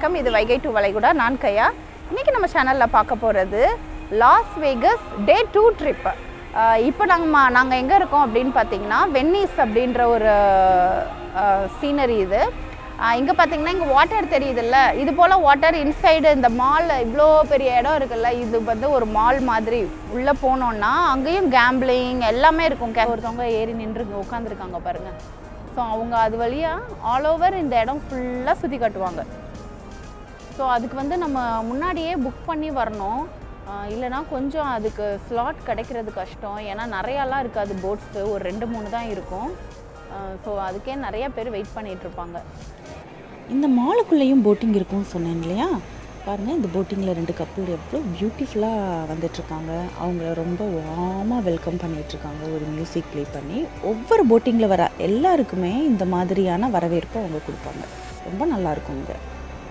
வணக்கம் இது வைகை டு வளைகுடா நான் கையா இன்னைக்கு நம்ம சேனலில் பார்க்க போகிறது Las Vegas day two trip இப்போ நாங்கள் நாங்கள் எங்கே இருக்கோம் அப்படின்னு பார்த்தீங்கன்னா வென்னிஸ் அப்படின்ற ஒரு சீனரி இது இங்கே பார்த்தீங்கன்னா இங்கே வாட்டர் தெரியுதுல்ல இது போல் வாட்டர் இன்சைடு இந்த மால் இவ்வளோ பெரிய இடம் இருக்குல்ல இது வந்து ஒரு மால் மாதிரி உள்ளே போனோன்னா அங்கேயும் கேம்பிளிங் எல்லாமே இருக்கும் கே- ஒருத்தவங்க ஏறி நின்று உட்காந்துருக்காங்க பாருங்கள் ஸோ அவங்க அது வழியாக ஆல் ஓவர் இந்த இடம் ஃபுல்லாக சுற்றி காட்டுவாங்க ஸோ அதுக்கு வந்து நம்ம முன்னாடியே புக் பண்ணி வரணும் ஆஹ் இல்லைனா கொஞ்சம் அதுக்கு ஸ்லாட் கிடைக்கிறது கஷ்டம் ஏன்னா நிறையாலாம் இருக்காது போட்ஸு ஒரு ரெண்டு மூணு தான் இருக்கும் ஸோ அதுக்கே நிறைய பேர் வெயிட் பண்ணிட்டு இருப்பாங்க இந்த மாலுக்குள்ளேயும் போட்டிங் இருக்கும்னு சொன்னேன் இல்லையா பாருங்கள் இந்த போட்டிங்கில் ரெண்டு கப்பல் எவ்வளோ பியூட்டிஃபுல்லாக வந்துட்டுருக்காங்க அவங்கள ரொம்ப வார்மாக வெல்கம் பண்ணிகிட்ருக்காங்க ஒரு மியூசிக் ப்ளே பண்ணி ஒவ்வொரு போட்டிங்கில் வர எல்லாருக்குமே இந்த மாதிரியான வரவேற்பு அவங்க கொடுப்பாங்க ரொம்ப நல்லாயிருக்கும் இங்கே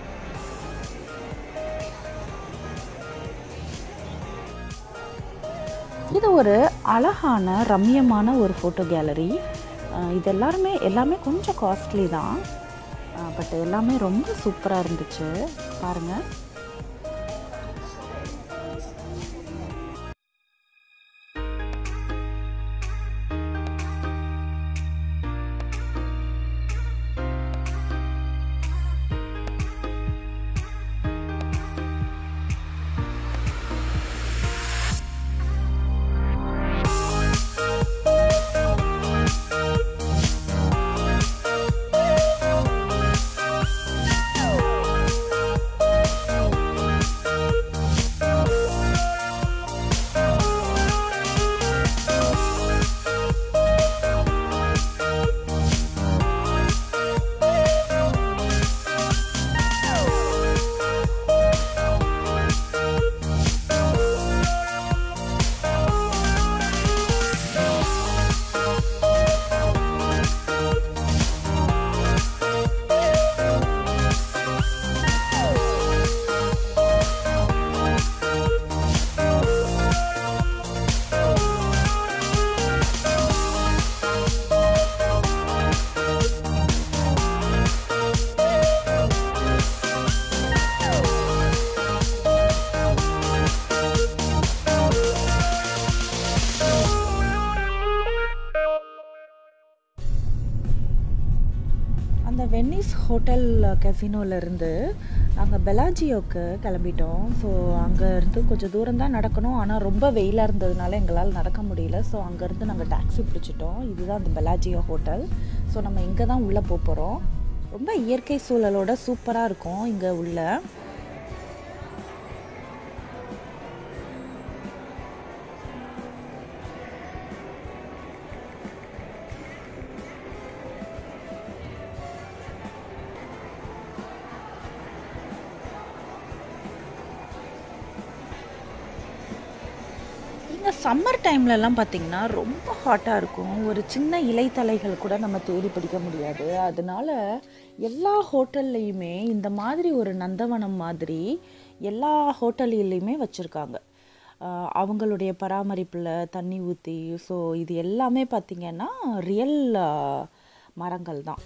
இது ஒரு அழகான ரம்மியமான ஒரு ஃபோட்டோ கேலரி இது எல்லாருமே எல்லாமே கொஞ்சம் காஸ்ட்லி தான் பட் எல்லாமே ரொம்ப சூப்பராக இருந்துச்சு பாருங்கள் அந்த வென்னிஸ் ஹோட்டல் கசினோலேருந்து நாங்கள் பெலாஜியோக்கு கிளம்பிட்டோம் ஸோ அங்கேருந்து கொஞ்சம் தூரம் தான் நடக்கணும் ஆனால் ரொம்ப வெயிலாக இருந்ததுனால எங்களால் நடக்க முடியல ஸோ அங்கேருந்து நாங்கள் டாக்ஸி பிடிச்சிட்டோம் இதுதான் அந்த பெலாஜியோ ஹோட்டல் ஸோ நம்ம இங்கே தான் உள்ளே போக போகிறோம் ரொம்ப இயற்கை சூழலோட சூப்பராக இருக்கும் இங்கே உள்ள இந்த சம்மர் டைம்லலாம் பார்த்திங்கன்னா ரொம்ப ஹாட்டாக இருக்கும் ஒரு சின்ன இலைத்தலைகள் கூட நம்ம தேடி பிடிக்க முடியாது அதனால எல்லா ஹோட்டல்லையுமே இந்த மாதிரி ஒரு நந்தவனம் மாதிரி எல்லா ஹோட்டல்லையுமே வச்சுருக்காங்க அவங்களுடைய பராமரிப்பில் தண்ணி ஊற்றி ஸோ இது எல்லாமே பார்த்திங்கன்னா ரியல் மரங்கள் தான்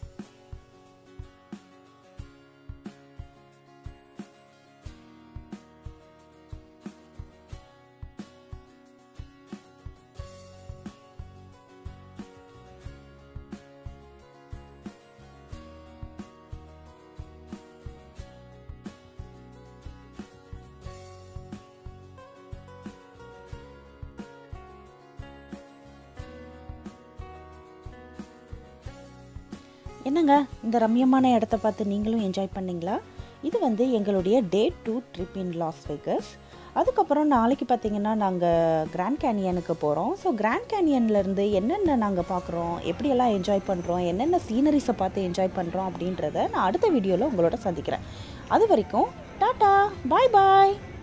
என்னங்க இந்த ரம்யமான இடத்த பார்த்து நீங்களும் என்ஜாய் பண்ணீங்களா இது வந்து எங்களுடைய day two trip in Las Vegas அதுக்கப்புறம் நாளைக்கு பார்த்தீங்கன்னா நாங்கள் கிராண்ட் கேனியனுக்கு போகிறோம் ஸோ கிராண்ட் கேனியன்லேருந்து என்னென்ன நாங்கள் பார்க்குறோம் எப்படியெல்லாம் என்ஜாய் பண்ணுறோம் என்னென்ன சீனரிஸை பார்த்து என்ஜாய் பண்ணுறோம் அப்படின்றத நான் அடுத்த வீடியோவில் உங்களோட சந்திக்கிறேன் அது வரைக்கும் டாட்டா பாய் பாய்